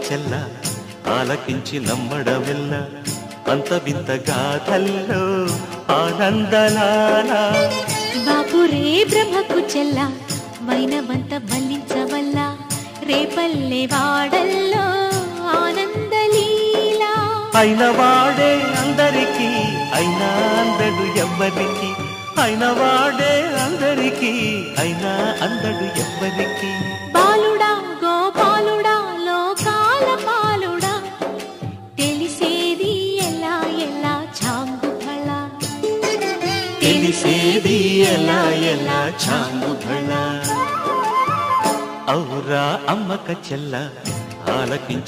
చెల్ల ఆలకించి నమ్మడమెల్ల అంత వింత గాథల్లో ఆనందలాలా బాపురే బ్రహ్మకు చెల్ల వైనవంత వల్లించవల్ల రేపల్లె వాడల్లో ఆనందలీలా అయిన వాడే అందరికీ అయినా అందడు ఎవ్వరికి అయిన వాడే అందరికీ అయినా అందడు ఎవ్వరికి బాలుడా గోపాలుడా లోకాల పాలుడా తెలిసేది ఎలా ఎలా చాంగు ఫళ తెలిసేది ఎలా ఎలా చాంగుబళ ఔరా అమ్మక చెల్ల ఆలకించి